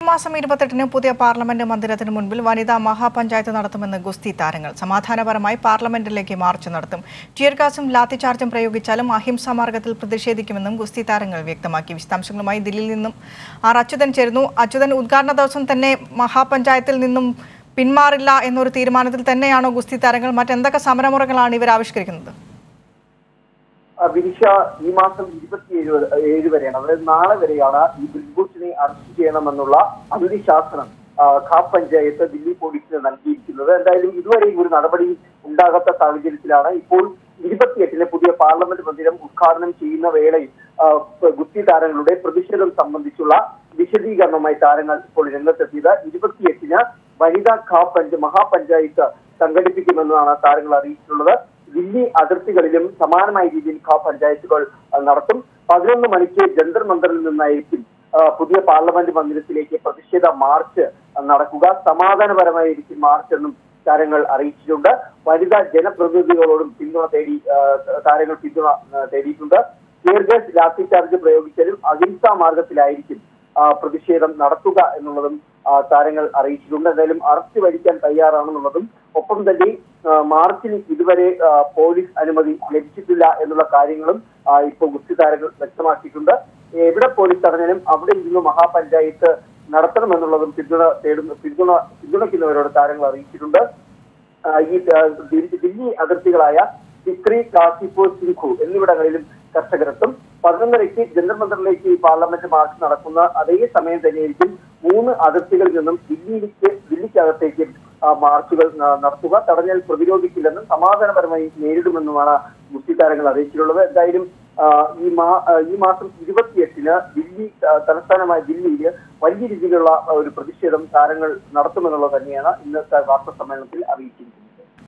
മാസം ഇരുപത്തെട്ടിന് പുതിയ പാർലമെന്റ് മന്ദിരത്തിന് മുൻപിൽ വനിതാ മഹാപഞ്ചായത്ത് നടത്തുമെന്ന് ഗുസ്തി താരങ്ങൾ സമാധാനപരമായി പാർലമെന്റിലേക്ക് മാർച്ച് നടത്തും ടിയർ ഗ്യാസും ലാത്തിചാർജും പ്രയോഗിച്ചാലും അഹിംസാ മാർഗത്തിൽ പ്രതിഷേധിക്കുമെന്നും ഗുസ്തി താരങ്ങൾ വ്യക്തമാക്കി വിശദാംശങ്ങളുമായി ദില്ലിയിൽ നിന്നും ആർ അച്യുതൻ ചേരുന്നു അച്യുതൻ ഉദ്ഘാടന ദിവസം തന്നെ മഹാപഞ്ചായത്തിൽ നിന്നും പിന്മാറില്ല എന്നൊരു തീരുമാനത്തിൽ തന്നെയാണോ ഗുസ്തി താരങ്ങൾ മറ്റെന്തൊക്കെ സമരമുറകളാണ് ഇവർ ആവിഷ്കരിക്കുന്നത് ആ, വിനിഷ ഈ മാസം ഇരുപത്തിയേഴ് വരെ- ഏഴ് വരെയാണ് അതായത് നാളെ വരെയാണ് ഈ ബിൽബുട്ടിനെ അറസ്റ്റ് ചെയ്യണമെന്നുള്ള അനുശാസനം ആ, ഖാപ് പഞ്ചായത്ത് ദില്ലി പോലീസിന് നൽകിയിരിക്കുന്നത് എന്തായാലും ഇതുവരെ ഈ ഒരു നടപടി ഉണ്ടാകാത്ത സാഹചര്യത്തിലാണ് ഇപ്പോൾ ഇരുപത്തിയെട്ടിന് പുതിയ പാർലമെന്റ് മന്ദിരം ഉദ്ഘാടനം ചെയ്യുന്ന വേളയിൽ ആ, ഗുസ്തി താരങ്ങളുടെ പ്രതിഷേധം സംബന്ധിച്ചുള്ള വിശദീകരണവുമായി താരങ്ങൾ ഇപ്പോൾ രംഗത്തെത്തിയത് ഇരുപത്തിയെട്ടിന് വനിതാ ഖാപ് പഞ്ച മഹാപഞ്ചായത്ത് സംഘടിപ്പിക്കുമെന്നാണ് താരങ്ങൾ അറിയിച്ചിട്ടുള്ളത് ദില്ലി അതിർത്തികളിലും സമാനമായ രീതിയിൽ ഖാ പഞ്ചായത്തുകൾ ആ, നടത്തും പതിനൊന്ന് മണിക്ക് ജന്തർ മന്ദറിൽ നിന്നായിരിക്കും ആ, പുതിയ പാർലമെന്റ് മന്ദിരത്തിലേക്ക് പ്രതിഷേധ മാർച്ച് ആ, നടക്കുക സമാധാനപരമായിരിക്കും മാർച്ച് എന്നും താരങ്ങൾ അറിയിച്ചിട്ടുണ്ട് വനിതാ ജനപ്രതിനിധികളോടും പിന്തുണ തേടി ആ, താരങ്ങൾ പിന്തുണ ആ, തേടിയിട്ടുണ്ട് ടിയർഗസ് ലാത്തി ചാർജ് പ്രയോഗിച്ചാലും അഹിംസാ മാർഗത്തിലായിരിക്കും ആ, പ്രതിഷേധം നടത്തുക എന്നുള്ളതും ആ, താരങ്ങൾ അറിയിച്ചിട്ടുണ്ട് എന്തായാലും അറസ്റ്റ് വരിക്കാൻ തയ്യാറാണെന്നുള്ളതും ഒപ്പം തന്നെ ആ, മാർച്ചിന് ഇതുവരെ ആ, പോലീസ് അനുമതി ലഭിച്ചിട്ടില്ല എന്നുള്ള കാര്യങ്ങളും ആ, ഇപ്പോൾ ഗുസ്തി താരങ്ങൾ വ്യക്തമാക്കിയിട്ടുണ്ട് എവിടെ പോലീസ് തടഞ്ഞാലും അവിടെ ഇരുന്ന് മഹാപഞ്ചായത്ത് നടത്തണമെന്നുള്ളതും പിന്തുണ തേടുന്ന പിന്തുണ പിന്തുണയ്ക്കുന്നവരോട് താരങ്ങൾ അറിയിച്ചിട്ടുണ്ട് ആ, ഈ ആ, ദില്ലി ദില്ലി അതിർത്തികളായ സിക്രി കാസിപ്പൂർ സിംഘു എന്നിവിടങ്ങളിലും കർഷകരെത്തും പതിനൊന്നരയ്ക്ക് ജന്തർ മന്ദറിലേക്ക് ഈ പാർലമെന്റ് മാർച്ച് നടക്കുന്ന അതേ സമയം തന്നെയായിരിക്കും മൂന്ന് അതിർത്തികളിൽ നിന്നും ദില്ലിയിലേക്ക് ദില്ലിക്കകത്തേക്ക് ആ, മാർച്ചുകൾ ന- നടത്തുക തടഞ്ഞാൽ പ്രതിരോധിക്കില്ലെന്നും സമാധാനപരമായി നേരിടുമെന്നുമാണ് മുസ്ലിം താരങ്ങൾ അറിയിച്ചിട്ടുള്ളത് എന്തായാലും ആ, ഈ മാ ആ, ഈ മാസം ഇരുപത്തിയെട്ടിന് ദില്ലി ആ, തലസ്ഥാനമായ ദില്ലിയിൽ വലിയ രീതിയിലുള്ള ആ, ഒരു പ്രതിഷേധം താരങ്ങൾ നടത്തുമെന്നുള്ളത് തന്നെയാണ് ഇന്നത്തെ വാർത്താ സമ്മേളനത്തിൽ അറിയിച്ചിരിക്കുന്നത്